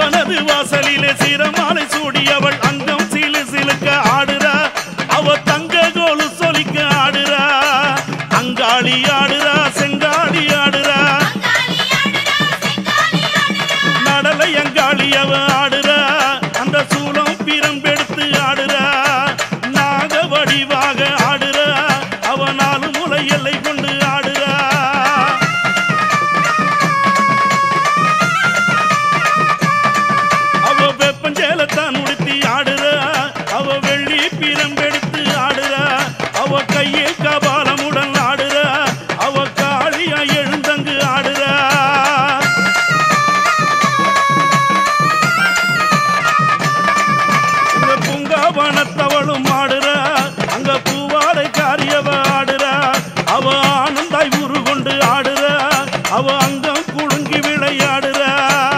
மனது வாசலிலே சிரமாலை சூடியவள் அங்கம் சிலு சிலுக்க ஆடுறா அவ தங்க கோலு சொலிக்க ஆடுறா அங்காளி ஆடுறா செங்காளி ஆடுறா நடலை அங்காளி அவ ஆடுறா அந்த சூலம் பிரம்பெடுத்து ஆடுறா நாக வடிவாக ஆடுறா அவ நாலு முலை எல்லை கொண்டு ஆடுறா அவ வெப்பஞ்சேலத்தான் உடுத்தி ஆடுறா அவ வெள்ளி பிரம்பெடுத்து ஆடுறா அவ கையில் கபாலமுடன் ஆடுறா அவ காளியா எழுந்தங்கு ஆடுறா உங்க பூங்காவனத்தவளும் ஆடுறா அங்க பூவாடை காரியவ ஆடுறா அவ ஆனந்தாய் உரு கொண்டு ஆடுறா அவ அங்கம் குலுங்கி விளையாடுறா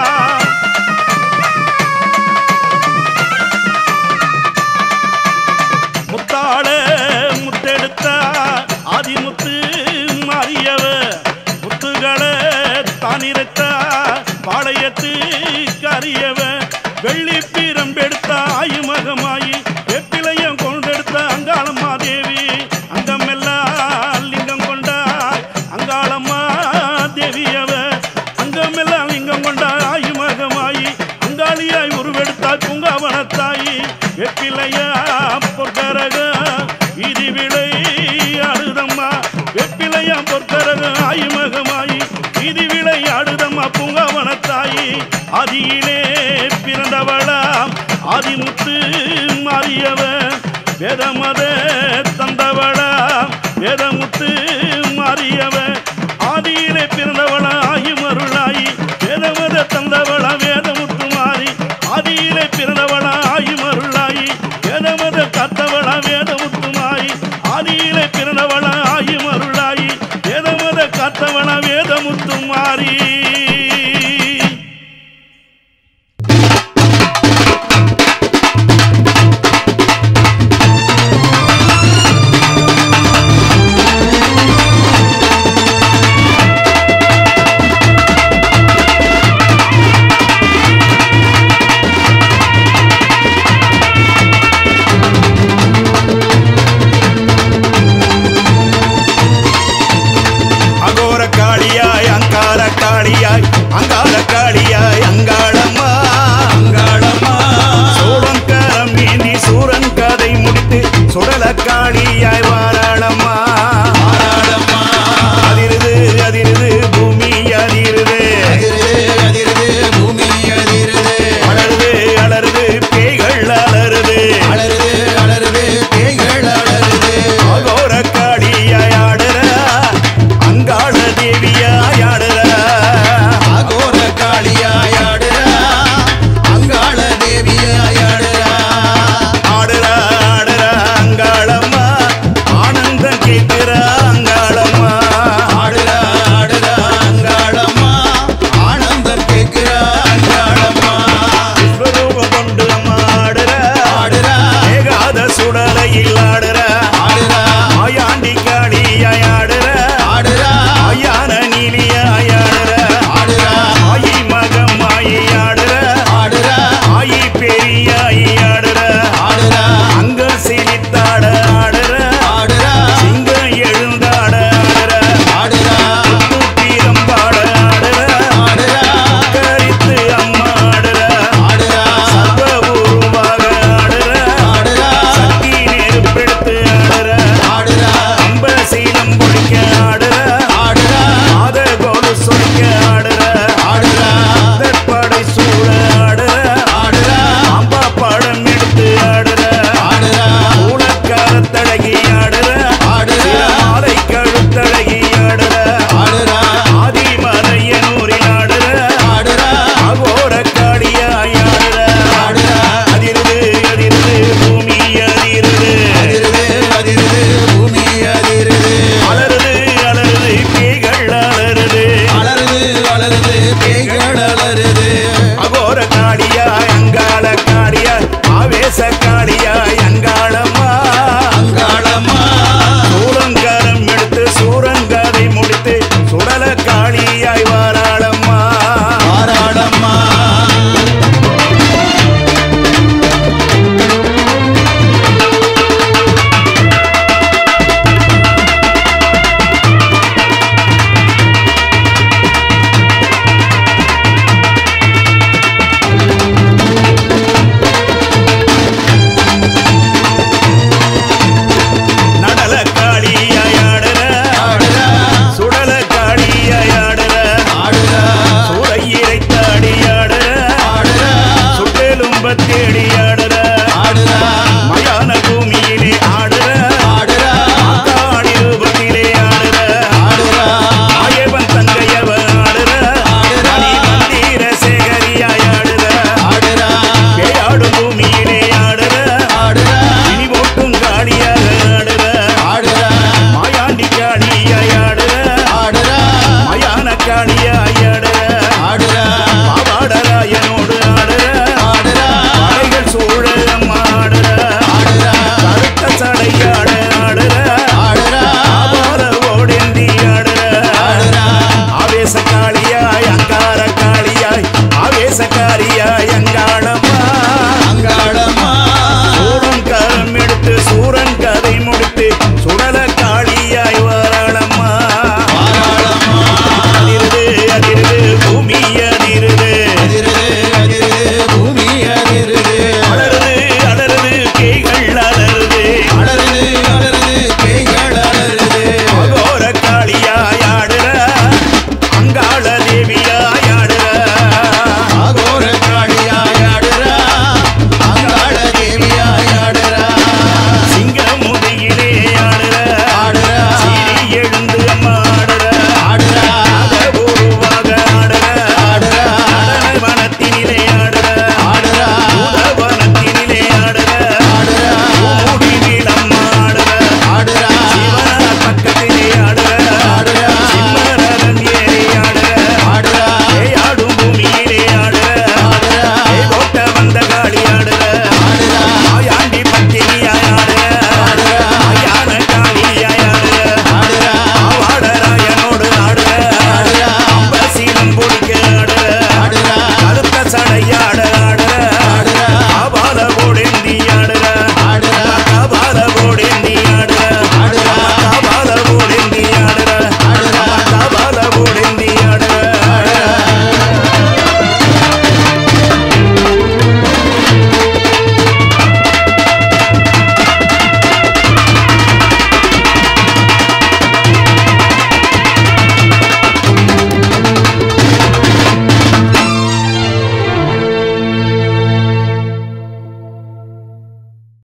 முத்தாள முத்தெடுத்தா ஆதிமுத்து மாறியவ முத்துகளை தானிரத்தா பாளையத்து கரியவ வெள்ளி பீரம்பெடுத்த ஆயுமகமாயி வெப்பிலையம் கொண்டெடுத்த அங்காளம்மா தேவி அங்கமெல்லாம் லிங்கம் கொண்டா அங்காளம்மா தேவியவ அங்கமெல்லாம் லிங்கம் கொண்டா ஆயுமகமாயி அங்காளியாய் உருவெடுத்தாய் பூங்காவனத்தாயி வெப்பிலையா பொற்கரக இது விளை ஆடுதம்மா வெப்பிலையா பொற்கரக ஆயுமகமாயி இது விளை ஆடுதம்மா பூங்காவனத்தாயி ஆதியிலே பிறந்தவளாம் ஆதிமுத்து மாறியவ வேதமத தந்தவளாம் வேதமுத்து மாறியவ ஆதியிலே பிறந்தவளா ஆயுமருளாயி வேதமத தந்தவளா வேதமுத்து மாறி ஆதியிலே பிறந்தவளா ஆயுமருளாயி வேதமத கத்தவளா வேதமுத்து மாறி ஆதியிலே பிறந்தவளா ஆயுமருளாயி வேதமத கத்தவளா